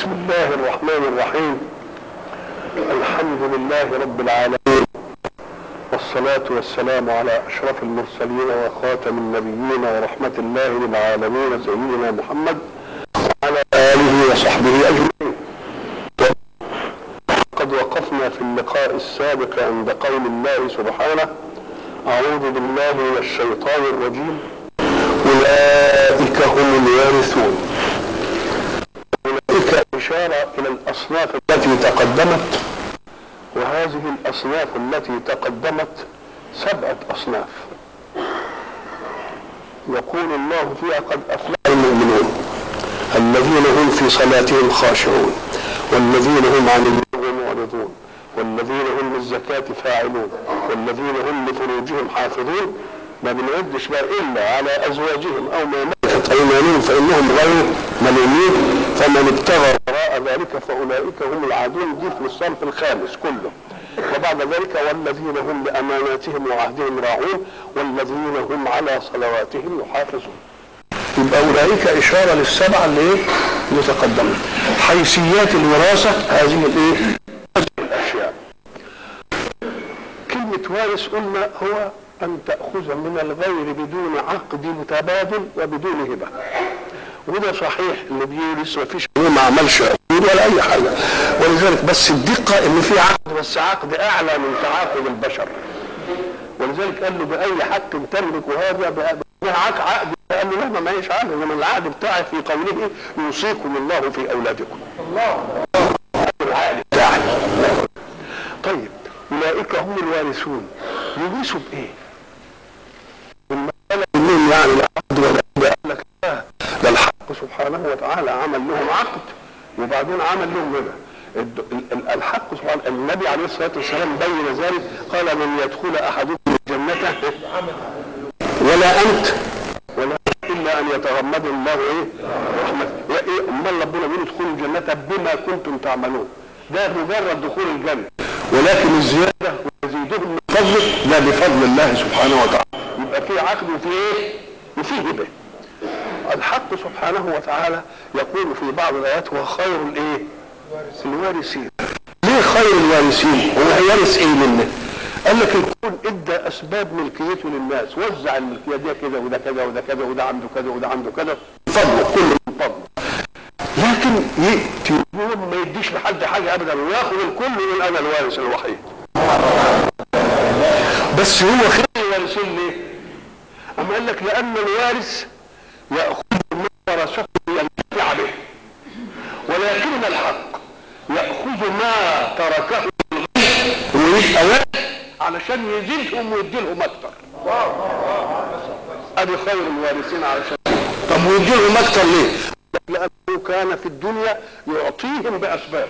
بسم الله الرحمن الرحيم الحمد لله رب العالمين والصلاة والسلام على أشرف المرسلين وخاتم النبيين ورحمة الله للعالمين سيدنا محمد وعلى آله وصحبه أجمعين قد وقفنا في اللقاء السابق عند قول الله سبحانه أعوذ بالله من الشيطان الرجيم أولئك هم الوارثون أولئك إشارة إلى الأصناف التي تقدمت وهذه الأصناف التي تقدمت سبعة أصناف يقول الله فيها قد أفلح المؤمنون الذين هم في صلاتهم خاشعون والذين هم عن اللغو معرضون والذين هم للزكاة فاعلون والذين هم لفروجهم حافظون ما بنعدش بقى إلا على أزواجهم أو ما ملكت أيمانهم فإنهم غير ملومين فمن ابتغى وراء ذلك فأولئك هم العادون دي في الصنف الخامس كله وبعد ذلك والذين هم لأماناتهم وعهدهم راعون والذين هم على صلواتهم يحافظون يبقى أولئك إشارة للسبعة اللي إيه؟ اللي تقدمت حيثيات الوراثة هذه الإيه؟ هذه الأشياء كلمة وارث قلنا هو أن تأخذ من الغير بدون عقد تبادل وبدون هبة وده صحيح اللي بيورث ما فيش هو ما عملش عقود ولا أي حاجة ولذلك بس الدقة إن في عقد بس عقد أعلى من تعاقد البشر ولذلك قال له بأي حق تملك هذا معك عقد قال له لا ما معيش عقد انما العقد بتاعي في قوله يوصيكم الله في اولادكم الله العقد بتاعي طيب اولئك هم الوارثون يورثوا بايه؟ المسألة منهم يعني العقد ولا قال لك لا ده الحق سبحانه وتعالى عمل لهم عقد وبعدين عمل لهم هبه الحق سبحانه النبي عليه الصلاه والسلام بين ذلك قال من يدخل احدكم الجنه ولا انت ولا الا ان يتغمد الله ايه رحمته ايه امال ربنا بيقول ادخلوا الجنه بما كنتم تعملون ده مجرد دخول الجنه ولكن الزياده ويزيدهم من فضله ده بفضل الله سبحانه وتعالى يبقى في عقد وفي ايه وفي هبه الحق سبحانه وتعالى يقول في بعض الايات هو خير الايه الوارثين ليه خير الوارثين هو هيورث ايه منه قال لك الكون ادى اسباب ملكيته للناس وزع الملكيه دي كده وده كذا وده كذا وده عنده كذا وده عنده كذا فضله كله من فضله لكن ياتي يوم ما يديش لحد حاجه ابدا وياخذ الكل يقول انا الوارث الوحيد بس هو خير الوارثين ليه؟ اما قال لك لان الوارث ياخذ ما ورثته ينتفع به ولكن الحق ياخذ ما تركه الغير ويبقى وارث علشان يزيدهم ويديلهم اكتر ادي خير الوارثين علشان طب ويديلهم اكتر ليه لانه كان في الدنيا يعطيهم باسباب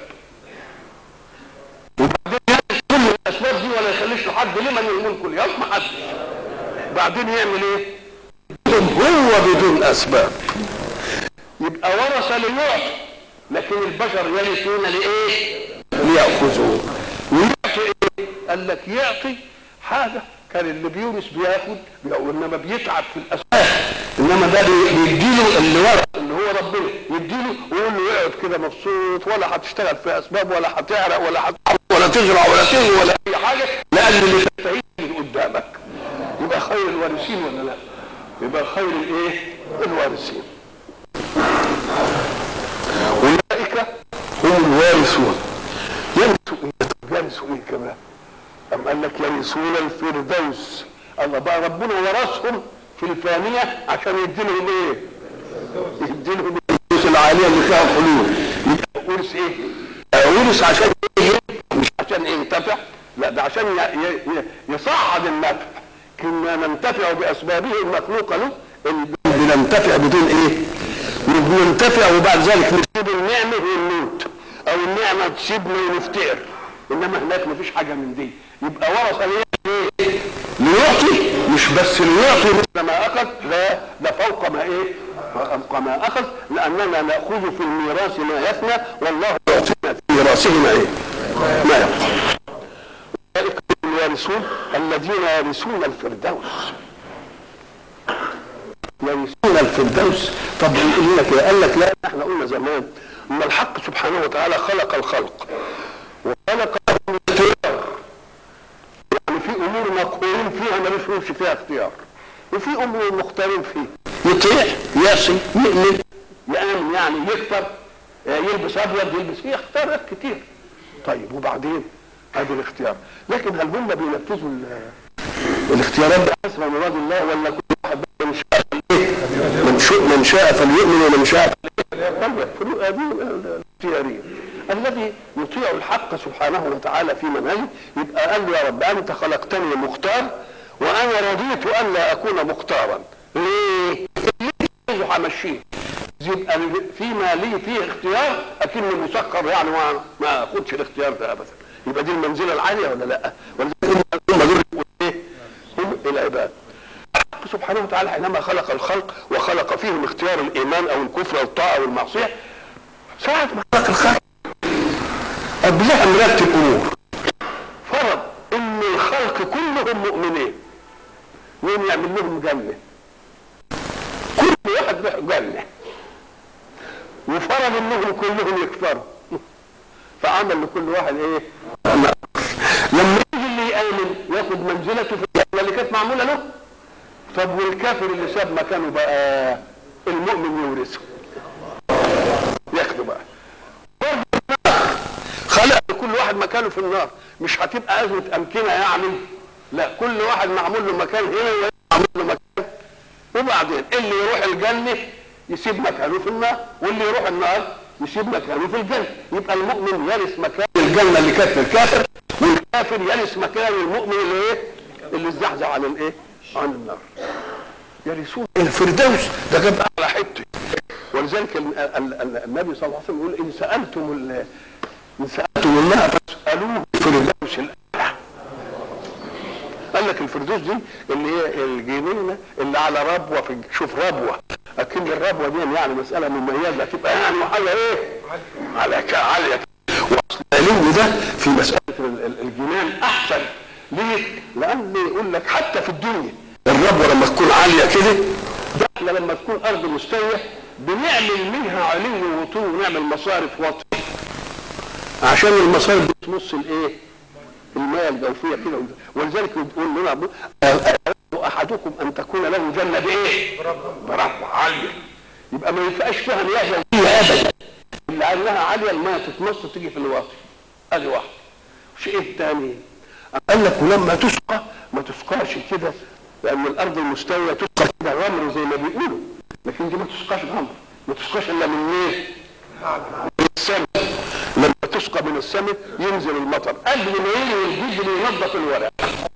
وبعدين يعمل كل الاسباب دي ولا يخليش لحد لمن الملك اليوم ما حدش بعدين يعمل ايه هو بدون اسباب يبقى ورث ليعطي لكن البشر يرثون لايه ليأخذوا ويعطي ايه قال لك يعطي حاجة كان اللي بيورث بياخد انما بيتعب في الاسباب انما ده بيديله اللي ورث اللي هو ربنا يديله ويقول له اقعد كده مبسوط ولا هتشتغل في اسباب ولا هتعرق ولا هتعب ولا تزرع ولا تغني ولا اي حاجه لان اللي تستفيد من قدامك يبقى خير الوارثين ولا لا؟ يبقى خير الايه؟ الوارثين اولئك هم الوارثون يرثوا ايه؟ يرثوا ايه كمان؟ أم قال لك يرثون الفردوس الله بقى ربنا ورثهم في الفانية عشان يديلهم ايه؟ يديلهم الفلوس العالية اللي فيها خلود يبقى ورث ايه؟ ورث عشان ايه؟ مش عشان ينتفع لا ده عشان يصعد النفع كنا ننتفع بأسبابه المخلوقة له بننتفع بدون ايه؟ بننتفع وبعد ذلك نسيب النعمة ونموت أو النعمة تسيبنا ونفتقر انما هناك مفيش حاجه من دي يبقى ورث ليه ليعطي مش بس ليعطي مثل ما اخذ لا ده فوق ما ايه فوق ما اخذ لاننا ناخذ في الميراث ما يفنى والله يعطينا في ميراثه ما ايه ما يبقى اولئك الوارثون الذين يرثون الفردوس يرثون الفردوس طب يقول لك قال لك لا احنا قلنا زمان ان الحق سبحانه وتعالى خلق الخلق وخلق الاختيار يعني في امور مقهورين فيها ما بيشوفش فيها اختيار وفي امور مختارين فيها يطيع يصل يؤمن يامن يعني يكفر آه، يلبس ابيض يلبس فيه اختيارات كتير طيب وبعدين ادي الاختيار لكن هل هم بينفذوا ال- الاختيارات بحسب مراد الله ولا كل واحد بقى من شاء من شاء من شاء فليؤمن ومن شاء فليكفر هذه الاختياريه الذي يطيع الحق سبحانه وتعالى في منهجه يبقى قال له يا رب انت خلقتني مختار وانا رضيت الا اكون مختارا ليه؟ اللي عايزه همشيه يبقى فيما لي فيه اختيار اكني مسخر يعني ما ما اخدش الاختيار ده ابدا يبقى دي المنزله العاليه ولا لا؟ ولذلك هم دول يقول ايه؟ هم العباد الحق سبحانه وتعالى حينما خلق الخلق وخلق فيهم اختيار الايمان او الكفر او الطاعه او المعصيه ساعه ما خلق الخلق قبلها مرتب امور فرض ان الخلق كلهم مؤمنين يوم يعمل لهم جنه كل واحد له جنه وفرض انهم كلهم يكفروا فعمل لكل واحد ايه لما يجي اللي يامن ياخد منزلته في الجنه اللي كانت معموله له طب والكافر اللي ساب مكانه بقى المؤمن يورثه ياخده بقى برضه النار خلق كل واحد مكانه في النار مش هتبقى ازمه امكنه يعني لا كل واحد معمول له مكان هنا ومعمول له مكان وبعدين اللي يروح الجنه يسيب مكانه في النار واللي يروح النار يسيب مكانه في الجنه يبقى المؤمن يرث مكان الجنه اللي كانت في الكافر والكافر يرث مكان المؤمن اللي ايه اللي اتزحزح عن الايه عن النار يرثون الفردوس ده جاب اعلى حته ولذلك ال- ال- ال- النبي صلى الله عليه وسلم يقول ان سالتم ال- ان سالتم الله فاسالوه الفردوس الاعلى قال لك الفردوس دي اللي هي الجنينه اللي على ربوه في شوف ربوه اكن الربوه دي يعني مساله مميزه تبقى يعني حاجه ايه؟ على ك- عاليه واصل العلو ده في مساله ال- ال- الجنان احسن ليه؟ لان يقول لك حتى في الدنيا الربوه لما تكون عاليه كده ده احنا لما تكون ارض مستويه بنعمل منها علو وطول ونعمل مصارف وطي عشان المصارف بتمص الايه؟ الماء الجوفيه كده ولذلك يقول لنا أبو- أيود احدكم ان تكون له جنه بايه؟ بربوه عاليه يبقى ما ينفعش فيها مياه جوفيه ابدا اللي عنها عاليه الماء تتمص تيجي في الواطي ادي واحد شيء الثاني قال لك ولما تسقى ما تسقاش كده لان الارض المستويه تسقى كده غمر زي ما بيقولوا لكن دي ما تسقاش غمر ما تسقاش الا من ايه؟ من السماء لما تسقى من السماء ينزل المطر قبل ما يجي الجد ينظف الورق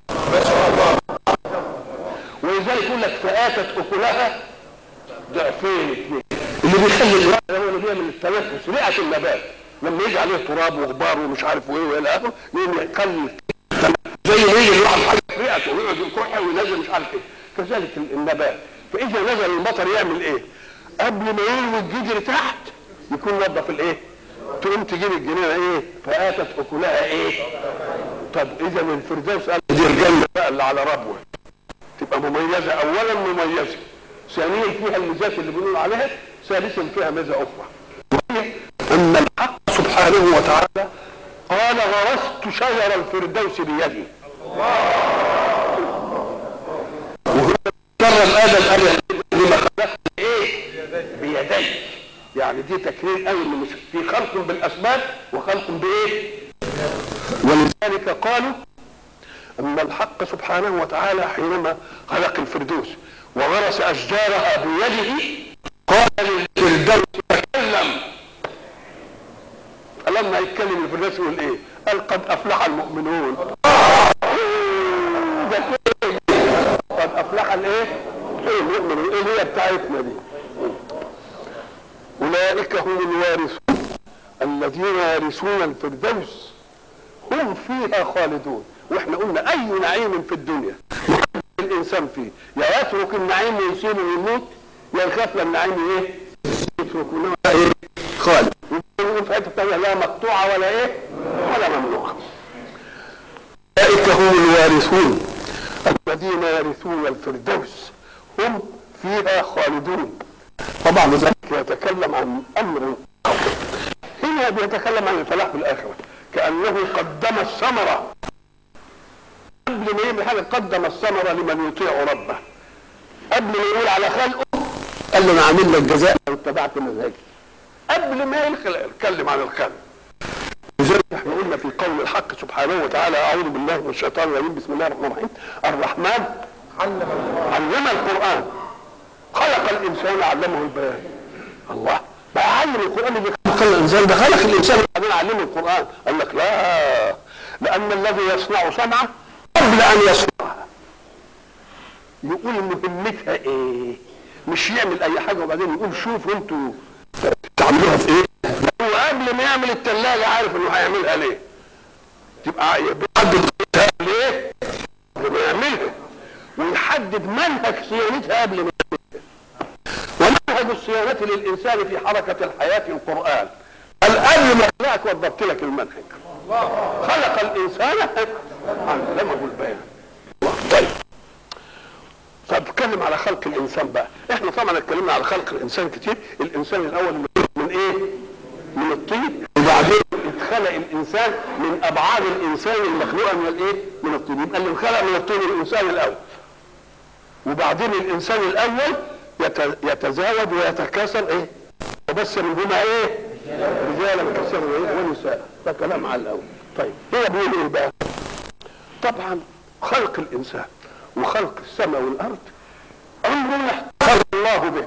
ولذلك يقول لك فاتت اكلها ضعفين اثنين اللي بيخلي الورق هو اللي بيعمل التنفس رئه النبات لما يجي عليه تراب وغبار ومش عارف وايه والى اخره يقوم يخلي زي ما يجي الواحد حاجه في رئته ويقعد يكح وينزل مش عارف ايه كذلك النبات فاذا نزل المطر يعمل ايه؟ قبل ما يلوي الجدر تحت يكون نظف الايه؟ تقوم تجيب الجنينه ايه؟ فاتت اكلها ايه؟ طب اذا الفردوس قال دي الجنه بقى اللي على ربوه تبقى مميزه اولا مميزه ثانيا فيها الميزات اللي بنقول عليها ثالثا فيها ميزه اخرى وهي ان الحق سبحانه وتعالى قال غرست شجر الفردوس بيدي وهو كرم ادم قال لما خلقت ايه بيدي يعني دي تكريم قوي من في خلق بالاسباب وخلق بايه ولذلك قالوا ان الحق سبحانه وتعالى حينما خلق الفردوس وغرس اشجارها بيده قال للفردوس تكلم لما يتكلم الفردوس يقول ايه قال قد افلح المؤمنون ده كده قد افلح الايه ايه المؤمنون ايه هي بتاعتنا دي اولئك هم الوارثون الذين يرثون الفردوس هم فيها خالدون واحنا قلنا اي نعيم في الدنيا محب الانسان فيه يا يترك النعيم ويصيبه ويموت يا يخاف النعيم ايه يتركونه ايه خالد يقول في حته ثانيه لا مقطوعه ولا ايه ولا ممنوعه اولئك هم الوارثون الذين يرثون الفردوس هم فيها خالدون طبعا ذلك يتكلم عن امر هنا بيتكلم عن الفلاح في الاخره كانه قدم الثمره قبل ما يعمل حاجه قدم الثمره لمن يطيع ربه قبل ما يقول على خلقه قال له انا عامل لك جزاء لو اتبعت منهجي قبل ما يخلق يتكلم عن الخلق لذلك احنا قلنا في قول الحق سبحانه وتعالى اعوذ بالله من الشيطان الرجيم بسم الله الرحمن الرحيم الرحمن علم علم القران خلق الانسان علمه البيان الله بقى علم القران اللي خلق الانسان ده خلق الانسان وبعدين علمه القران قال لك لا لان الذي يصنع صنعه قبل ان يصنعها يقول مهمتها ايه مش يعمل اي حاجه وبعدين يقول شوفوا انتوا تعملوها في ايه هو قبل ما يعمل التلاجة عارف انه هيعملها ليه تبقى بيحدد ليه قبل ما يعملها ويحدد منهج صيانتها قبل ما يعملها ومنهج الصيانة للإنسان في حركة الحياة القرآن قال قبل ما خلقك وضبط لك المنهج خلق الإنسان علمه البيان طيب فبتكلم على خلق الانسان بقى احنا طبعا اتكلمنا على خلق الانسان كتير الانسان الاول من ايه من الطين وبعدين اتخلق الانسان من ابعاد الانسان المخلوقه من الايه من الطين يبقى اللي انخلق من الطين الانسان الاول وبعدين الانسان الاول يت- يتزاوج ويتكاثر ايه وبس منهما ايه رجالا كثيرا وإيه؟ ونساء ده كلام على الاول طيب هي بيقول ايه بقى طبعا خلق الانسان وخلق السماء والارض امر يحتفظ الله به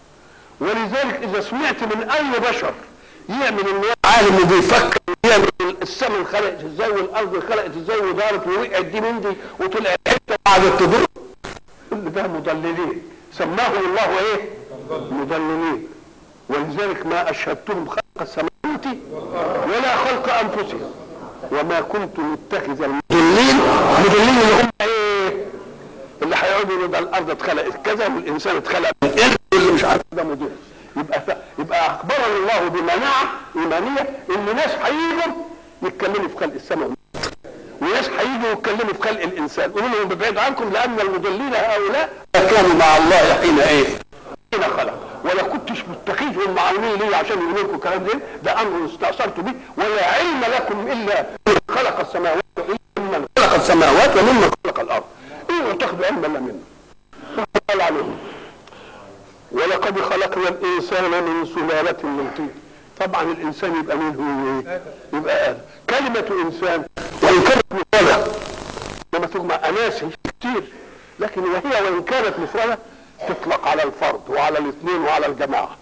ولذلك اذا سمعت من اي بشر يعمل انه عالم وبيفكر يعمل السماء انخلقت ازاي والارض انخلقت ازاي ودارت ووقعت دي من دي وطلعت حته وقعدت تدور كل ده مضللين سماهم الله ايه؟ مضللين ولذلك ما اشهدتهم خلق السماوات ولا خلق انفسهم وما كنت متخذ المضلين مضلين اللي هم ايه؟ اللي هيقعدوا يقولوا ده الارض اتخلقت كذا والانسان اتخلق من قرد واللي مش عارف ده مضل يبقى ف... يبقى اخبرنا الله بمناعه ايمانيه ان ناس هيجوا يتكلموا في خلق السماء والأرض. وناس هيجوا يتكلموا في خلق الانسان قولوا لهم ببعد عنكم لان المضلين هؤلاء كانوا مع الله حين ايه؟ حين خلق ولا كنتش متخذهم معاونين ليه عشان يقولوا لكم الكلام ده ده امر استاثرت به ولا علم لكم الا من خلق السماوات الا من خلق السماوات وممن خلق الارض ايه تاخذوا علما لا منه قال عليهم ولقد خلقنا الانسان من سلاله من طين طبعا الانسان يبقى مين هو ايه؟ يبقى ادم كلمه انسان وان كانت مفرده لما تجمع اناس كتير لكن وهي وان كانت مفرده تطلق على الفرد وعلى الاثنين وعلى الجماعه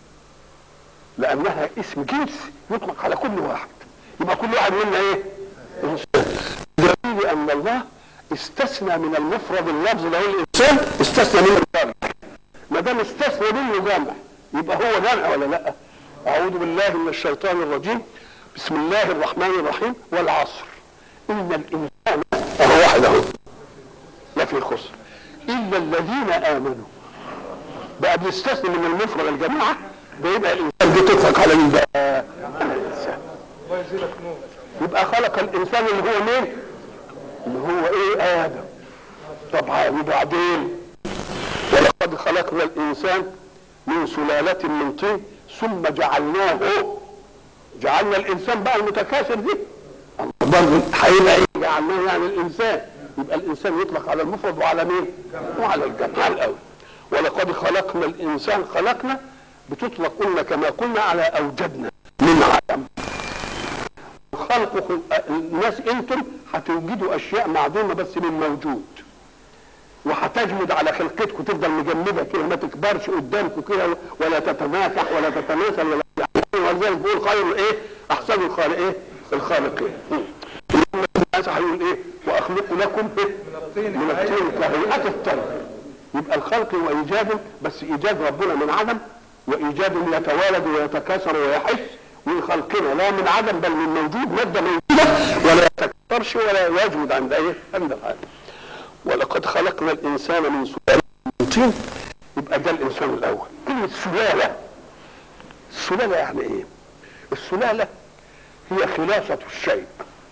لانها اسم جنس يطلق على كل واحد يبقى كل واحد منا ايه؟ انسان دليل ان الله استثنى من المفرد اللفظ اللي هو الانسان استثنى منه الجمع ما دام استثنى منه جمع يبقى هو جمع ولا لا؟ اعوذ بالله من الشيطان الرجيم بسم الله الرحمن الرحيم والعصر ان الانسان اهو واحد اهو لفي خسر الا الذين امنوا بقى بيستثني من المفرد الجماعه ده يبقى الانسان دي تطلق على مين بقى؟ على الانسان يبقى خلق الانسان اللي هو مين؟ اللي هو ايه ادم طبعا وبعدين ولقد خلقنا الانسان من سلالة من طين ثم جعلناه جعلنا الانسان بقى المتكاثر دي برضه هيبقى ايه جعلناه يعني الانسان يبقى الانسان يطلق على المفرد وعلى مين؟ وعلى الجمع الاول ولقد خلقنا الانسان خلقنا بتطلق قلنا كما قلنا على اوجدنا من عدم خلق الناس انتم هتوجدوا اشياء معدومه بس من موجود وهتجمد على خلقتكم تفضل مجمده كده ما تكبرش قدامكم كده ولا تتماسح ولا تتناسل ولا ولذلك بيقول خير ايه احسن الخالق ايه الخالقين الناس هيقول ايه واخلق لكم ايه من الطين كهيئه الطير يبقى الخلق هو ايجاد بس ايجاد ربنا من عدم وايجاد يتوالد ويتكاثر ويحس من خلقنا لا من عدم بل من موجود ماده موجوده ولا يتكاثرش ولا يجمد عند ايه عند الحال ولقد خلقنا الانسان من سلاله من طين يبقى ده الانسان الاول كلمه سلاله السلاله يعني ايه السلاله هي خلاصه الشيء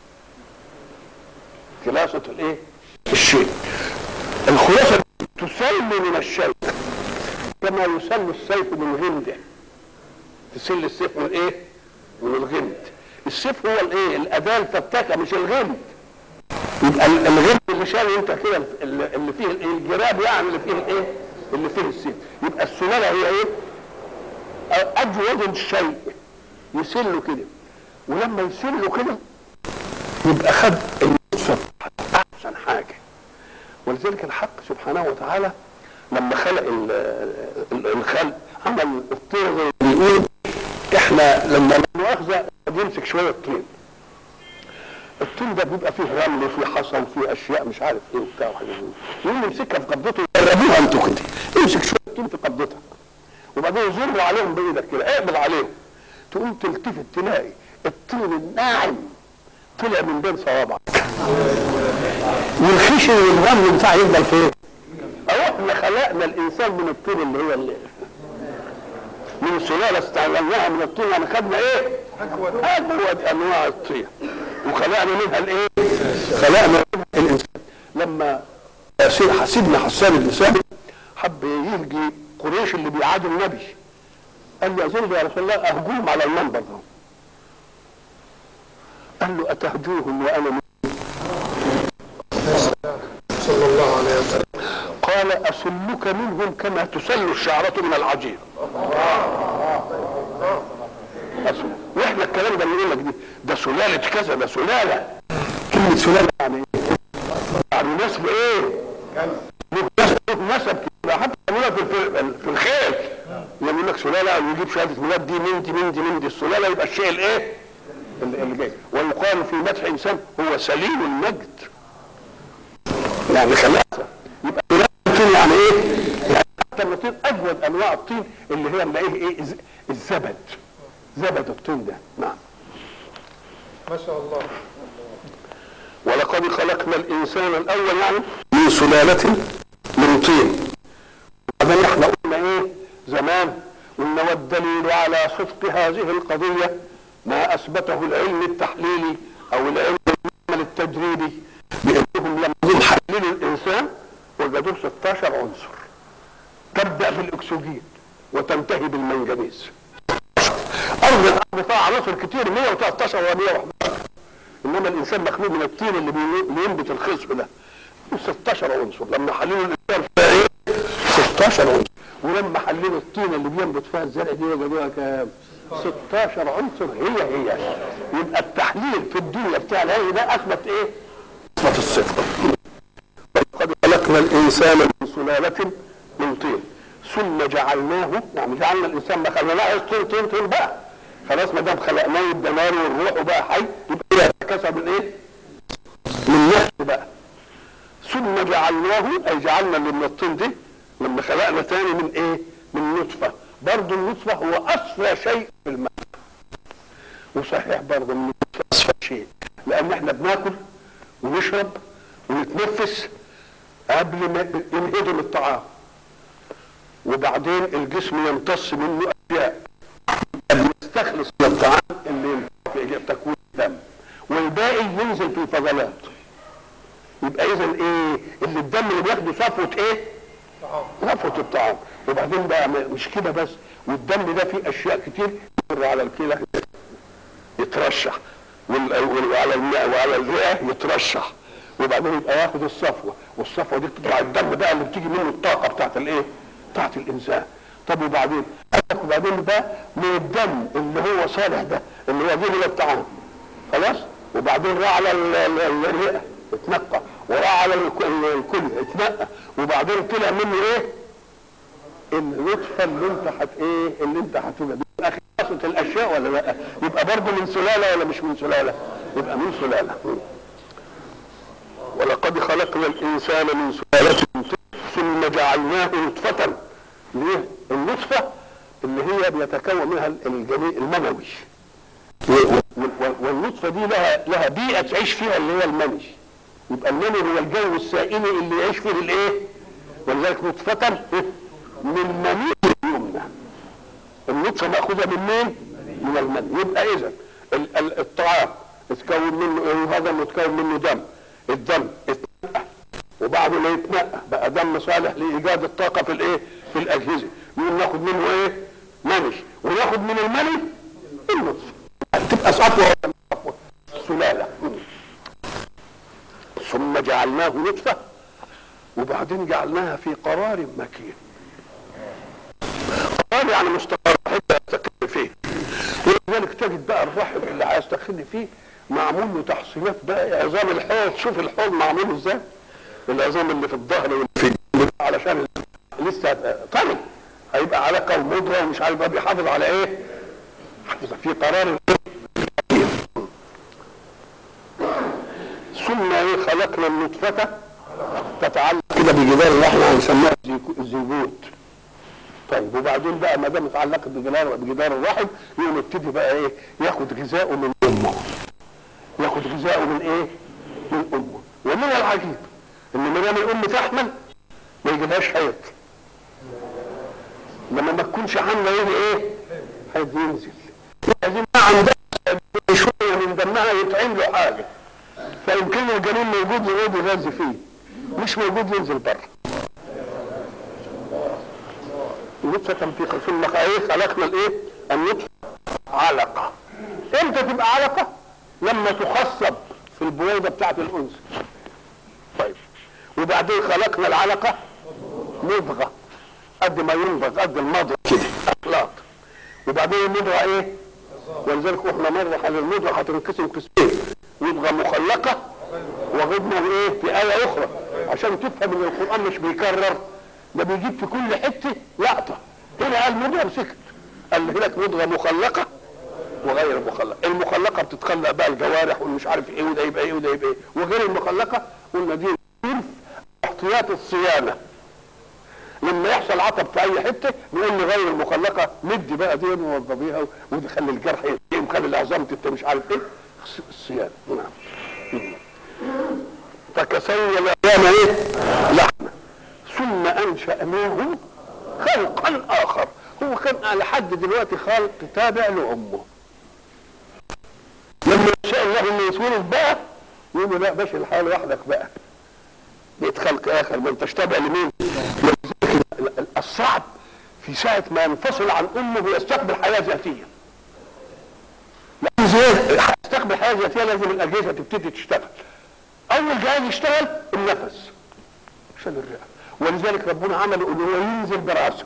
خلاصه الايه الشيء الخلاصه تسل من الشيء كما يسل السيف من غمده تسل السيف من ايه من الغمد السيف هو الايه الاداه الفتاكه مش الغمد يبقى ال- الغمد اللي شايل انت كده اللي اللي فيه الايه الجراب يعني اللي فيه الايه اللي فيه السيف يبقى السلاله هي ايه اجود الشيء يسله كده ولما يسله كده يبقى خد النصف احسن حاجه ولذلك الحق سبحانه وتعالى لما خلق ال- ال- الخلق عمل الطين زي ما بيقول احنا لما لا مؤاخذه بيمسك شويه طين الطين ده بيبقى فيه رمل وفيه حصى وفيه اشياء مش عارف ايه وبتاع وحاجات زي كده. يقوم يمسكها في قبضته جربوها انتوا كده امسك شويه طين في قبضتها وبعدين يزروا عليهم بايدك كده اقبل عليهم تقوم تلتفت تلاقي الطين الناعم طلع من بين صوابعك والخشن والرمل بتاعه يفضل فين؟ اهو احنا خلقنا الانسان من الطين اللي هو اللي من سلاله استعملناها من الطين يعني خدنا ايه؟ اجود انواع الطين وخلقنا منها الايه؟ خلقنا منها الانسان لما سي- سيدنا حسان بن ثابت حب يلقي قريش اللي بيعادوا النبي قال له اظن يا رسول الله اهجوهم على المنبر ده قال له اتهجوهم وانا من صلى الله عليه وسلم قال أسلك منهم كما تسل الشعرة من العجين أسل. واحنا الكلام ده اللي يقول لك دي ده سلالة كذا ده سلالة كلمة سلالة يعني ايه؟ يعني نسب ايه؟ له نسب له نسب كده حتى يقولها في في- في الخير يقول لك سلالة أو يجيب شهادة ميلاد دي من دي من دي من دي السلالة يبقى الشيء الايه؟ اللي اللي جاي ويقال في مدح انسان هو سليم المجد يعني خلاصة يبقى الطين يعني ايه؟ يعني حتى الطين اجود انواع الطين اللي هي نلاقيه ايه؟ الز- الزبد زبد الطين ده نعم ما شاء الله ولقد خلقنا الانسان الاول يعني من سلاله من طين وبعدين احنا قلنا ايه زمان قلنا والدليل على صدق هذه القضيه ما اثبته العلم التحليلي او العلم العمل التجريبي بانهم لما جم حللوا الانسان وجدوه 16 عنصر تبدا بالاكسجين وتنتهي بالمنجنيز ارض الارض فيها عناصر كتير 113 و 111 انما الانسان مخلوق من الطين اللي بي- اللي ينبت الخصب ده 16 عنصر لما حللوا الانسان فيها ايه 16 عنصر ولما حللوا الطين اللي بينبت فيها الزرع دي وجدوها كام 16 عنصر هي هي يبقى التحليل في الدنيا بتاع العلم ده اثبت ايه اثبت الصفر ولقد خلقنا الانسان من سلاله من طين ثم جعلناه يعني جعلنا الانسان ما خلقناه طين طين طين بقى خلاص ما دام خلقناه يبقى نار والروح وبقى حي يبقى يتكسب من ايه؟ من نفسه بقى ثم جعلناه اي جعلنا اللي من الطين دي لما خلقنا تاني من ايه؟ من نطفه برضه النطفه هو اصفى شيء في الماء وصحيح برضه ان النطفه اصفى شيء لان احنا بناكل ونشرب ونتنفس قبل ما ينهضم الطعام وبعدين الجسم يمتص منه اشياء يستخلص من الطعام اللي ينفع في تكوين الدم والباقي ينزل في الفضلات يبقى اذا ايه اللي الدم اللي بياخده صفوه ايه؟ صفوه الطعام وبعدين بقى م- مش كده بس والدم ده فيه اشياء كتير يمر على الكلى يترشح وال- وال- وعلى الماء وعلى الرئه يترشح وبعدين يبقى ياخد الصفوه والصفوه دي تطلع الدم بقى اللي بتيجي منه الطاقه بتاعت الايه؟ بتاعت الانسان طب وبعدين؟ قال لك وبعدين ده من الدم اللي هو صالح ده اللي هو جه من الطعام خلاص؟ وبعدين راح على ال- ال- ال- الرئه اتنقى وراح على الك- ال- الكلى اتنقى وبعدين طلع منه ايه؟ النطفه اللي انت هت ايه؟ اللي انت هتوجد يبقى خلاصه الاشياء ولا لا؟ يبقى برضه من سلاله ولا مش من سلاله؟ يبقى من سلاله ولقد خلقنا الانسان من سلاله من طين ثم جعلناه نطفه ليه؟ النطفه اللي هي بيتكون منها الجميع المنوي و- و- و- والنطفه دي لها لها بيئه تعيش فيها اللي هي المني يبقى المني هو الجو السائل اللي يعيش فيه الايه؟ ولذلك نطفه من مني اليمنى النطفه ماخوذه من مين؟ من المني يبقى اذا ال- ال- الطعام اتكون منه ايه؟ هذا متكون منه دم الدم اتنقى وبعد ما يتنقى بقى دم صالح لايجاد الطاقه في الايه؟ في الاجهزه يقوم ناخد منه ايه؟ مني وناخد من المني النطفه تبقى صفوه ولا مش صفوه سلاله ثم جعلناه نطفه وبعدين جعلناها في قرار مكين قرار يعني مستقر حتى يستقر فيه ولذلك تجد بقى الرحم اللي هيستقر فيه معمول له تحصينات بقى عظام الحوض شوف الحوض معمول ازاي العظام اللي في الظهر واللي في الجنب علشان لسه طري هيبقى علقه ومضغه ومش عارف بقى بيحافظ على ايه؟ حافظ في قرار ثم ايه خلقنا النطفه تتعلق كده بجدار الرحم هنسميها الزيكو- الزيجوت طيب وبعدين بقى ما دام اتعلقت بجدار بجدار الرحم يقوم يبتدي بقى ايه ياخد غذاءه من امه ياخد غذاءه من ايه؟ من امه ومن العجيب ان ما دام الام تحمل ما يجيلهاش حيض لما ما تكونش حامله يجي ايه؟ حيض ينزل لازم ما عندها شويه من دمها يطعم له حاجه فيمكن الجنين موجود يقعد يغذي فيه مش موجود ينزل بره نطفة في ثم ايه خلقنا الايه؟ النطفة علقة امتى تبقى علقة؟ لما تخصب في البويضة بتاعت الأنثى طيب وبعدين خلقنا العلقة مضغة قد ما ينضغ قد المضغ كده أخلاط وبعدين المضغة ايه؟ ولذلك احنا مرة على المضغة هتنقسم قسمين مضغة مخلقة وغضنا ايه؟ في آية أخرى عشان تفهم ان القرآن مش بيكرر ده بيجيب في كل حتة لقطة هنا قال مضغة وسكت قال لك مضغة مخلقة وغير مخلقة المخلقة بتتخلق بقى الجوارح والمش عارف ايه وده يبقى ايه وده يبقى ايه وغير المخلقة قلنا دي عرف احتياط الصيانة لما يحصل عطب في اي حته نقول لغير المخلقه ندي بقى دي نوظفيها ودي خلي الجرح يتقيم خلي العظام تت مش عارف ايه الص- الصيانه نعم فكسونا العظام ايه؟ لحمه ثم انشاناه خلقا اخر هو كان لحد دلوقتي خلق تابع لامه لما شاء الله انه يتولد بقى يقول له لا باش الحال وحدك بقى بقيت خلق اخر ما انتش تابع لمين ولذلك ال- ال- الصعب في ساعة ما ينفصل عن امه ويستقبل حياة ذاتية لأن زي يستقبل حياة ذاتية لازم الأجهزة تبتدي تشتغل أول جهاز يشتغل النفس عشان الرئة ولذلك ربنا عمل إن هو ينزل براسه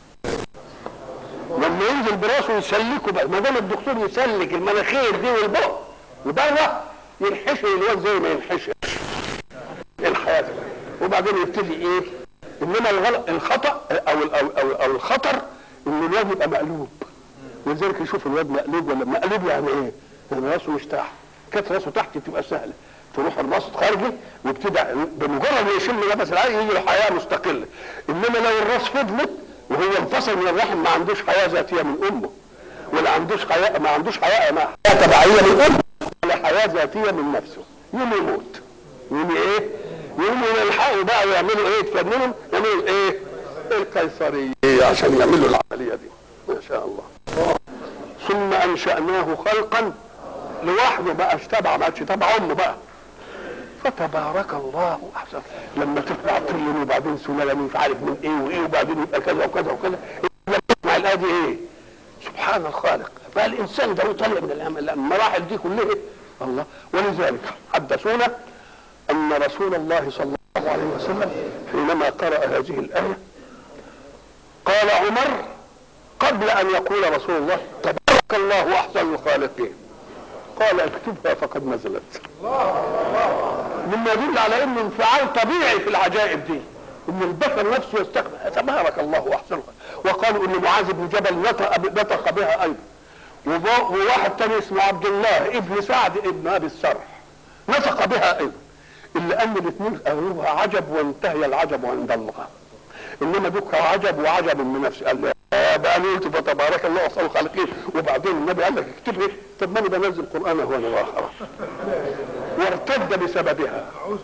لما ينزل براسه يسلكه بقى ما دام الدكتور يسلك المناخير دي والبق وبره ينحشر الواد زي ما ينحشر الحياه وبعدين يبتدي ايه انما الغلط الخطا او ال- او او, أو الخطر ان الواد يبقى مقلوب ولذلك يشوف الواد مقلوب ولا مقلوب يعني ايه؟ يعني راسه مش تحت كانت راسه تحت تبقى سهله تروح الراس خارجه وابتدى بمجرد ما يشم نفس العين يجي له حياه مستقله انما لو الراس فضلت وهو انفصل من الرحم ما عندوش حياه ذاتيه من امه ولا عندوش حياه ما عندوش حياه ما حياه تبعيه من امه ولا حياه ذاتيه من نفسه يوم يموت يوم ايه؟ يوم يلحقوا بقى ويعملوا ايه يتفننوا يعملوا ايه؟ القيصريه عشان يعملوا العمليه دي ما شاء الله ثم انشاناه خلقا لوحده بقى اشتبع ما عادش تبع امه بقى فتبارك الله احسن لما تطلع طين وبعدين سلاله مش عارف من ايه وايه وبعدين يبقى كذا وكذا وكذا لما تسمع الايه دي ايه؟ سبحان الخالق بقى الانسان ده يطلع من الأم- المراحل دي كلها الله ولذلك حدثونا ان رسول الله صلى الله عليه وسلم حينما قرأ هذه الآية قال عمر قبل أن يقول رسول الله تبارك الله أحسن الخالقين قال اكتبها فقد نزلت مما يدل على انه انفعال طبيعي في العجائب دي ان البشر نفسه يستقبل تبارك الله احسن وقالوا ان معاذ بن جبل نطق نطق بها ايضا وب- وواحد تاني اسمه عبد الله ابن سعد ابن ابي السرح نطق بها ايضا الا ان الاثنين قالوها عجب وانتهي العجب عند الله انما دوك عجب وعجب من نفسه قال له آه بقى قلت فتبارك الله احسن الخالقين وبعدين النبي قال لك اكتب ايه طب ما انا بنزل قران هو انا واخره وارتد بسببها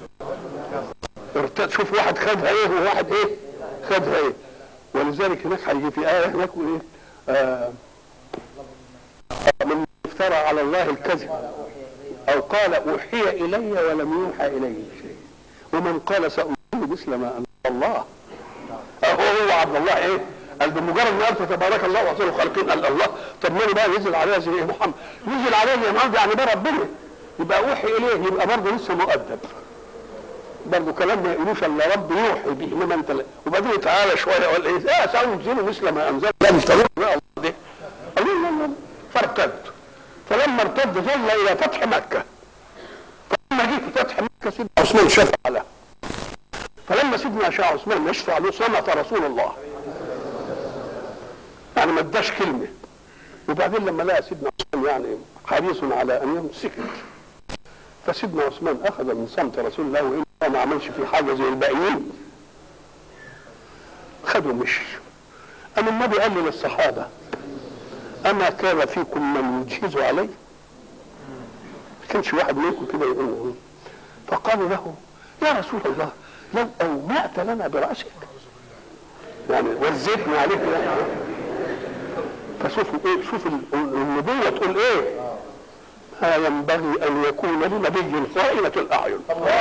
ارتد شوف واحد خدها ايه وواحد ايه خدها ايه ولذلك هناك هيجي في ايه هناك ايه آه من افترى على الله الكذب او قال اوحي الي ولم يوحى اليه شيء ومن قال سأقول مثل ما انزل الله هو هو عبد الله ايه قال بمجرد ما قال فتبارك الله واحسن الخالقين قال الله طب ما بقى نزل عليها زي ايه محمد نزل عليها زي محمد يعني ده ربنا يبقى اوحي اليه يبقى برضه لسه مؤدب برضه كلام ما يقولوش الا رب يوحي به انما انت لا وبعدين تعالى شويه ولا ايه اه سانزل مثل ما انزل لا مش طبيعي بقى الله ده قال لا لا لا فارتد فلما ارتد ظل الى فتح مكه فلما جه في فتح مكه سيدنا عثمان شفع له فلما سيدنا شاه عثمان يشفع له صمت رسول الله يعني ما اداش كلمه وبعدين لما لقى سيدنا عثمان يعني حريص على ان يمسكت فسيدنا عثمان اخذ من صمت رسول الله وإن ما عملش في حاجه زي الباقيين خدوا مشي أما النبي قال للصحابة أما كان فيكم من يجهز علي ما كانش واحد منكم كده يقول له فقالوا له يا رسول الله لو أومأت لنا برأسك يعني وزيتنا عليك يعني فشوفوا ايه شوف النبوة تقول ايه ما ينبغي ان يكون لنبي خائنة الاعين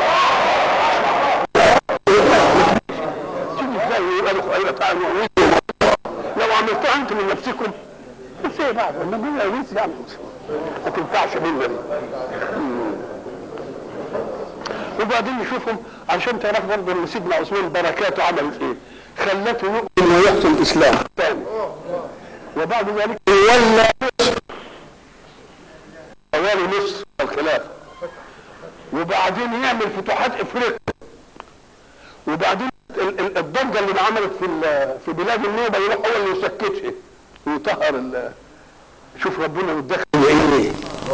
شوف ازاي يبقى له خائنة اعين لو عملتها انت من نفسكم بس ايه بعد انما هي لسه يعني ما تنفعش منا دي وبعدين نشوفهم عشان تعرف برضه ان سيدنا عثمان بركاته عملت ايه خلته يؤمن ويحسن الاسلام ثاني وبعد ذلك ولى مصر حوالي مصر الخلافه وبعدين يعمل فتوحات افريقيا وبعدين ال- ال- الضجه اللي انعملت في ال- في بلاد النوبه يروح هو اللي يسكتها ويطهر ال- شوف ربنا متدخل ايه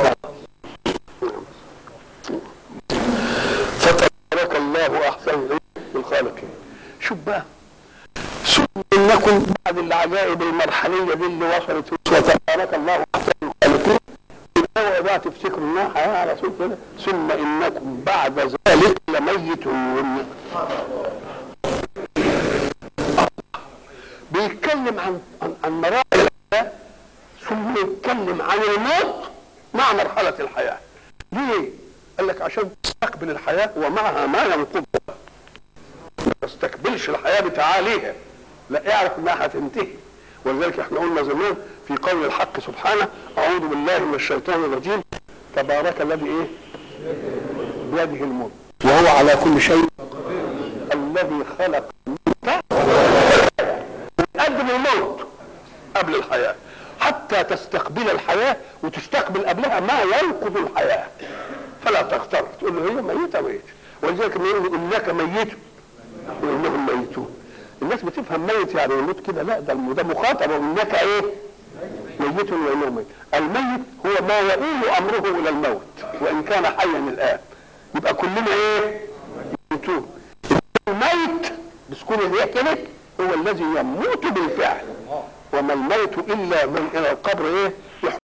فتبارك الله احسن الخالقين شوف بقى ثم انكم بعد العجائب المرحليه دي اللي وصلت وتبارك الله احسن الخالقين يبقى بقى تفتكروا انها حياه على رسول كده ثم انكم بعد ذلك لميتون بيتكلم عن عن, عن مراحل الحياه ثم يتكلم عن الموت مع مرحله الحياه ليه؟ قال لك عشان تستقبل الحياه ومعها ما ينقضها ما تستقبلش الحياه بتعاليها لا اعرف انها هتنتهي ولذلك احنا قلنا زمان في قول الحق سبحانه اعوذ بالله من الشيطان الرجيم تبارك الذي ايه بيده الملك وهو على كل شيء الذي خلق الموت قدم الموت قبل الحياه حتى تستقبل الحياه وتستقبل قبلها ما ينقض الحياه فلا تغتر تقول له هي ميته ميت ولذلك بيقول انك ميت وانهم ميتون الناس بتفهم ميت يعني يموت كده لا ده الم- ده مخاطب انك ايه ميت وانه ميت الميت هو ما يؤول امره الى الموت وان كان حيا الان يبقى كلنا ايه يموتون الميت بسكون الياء كده هو الذي يموت بالفعل وما الموت الا من الى القبر ايه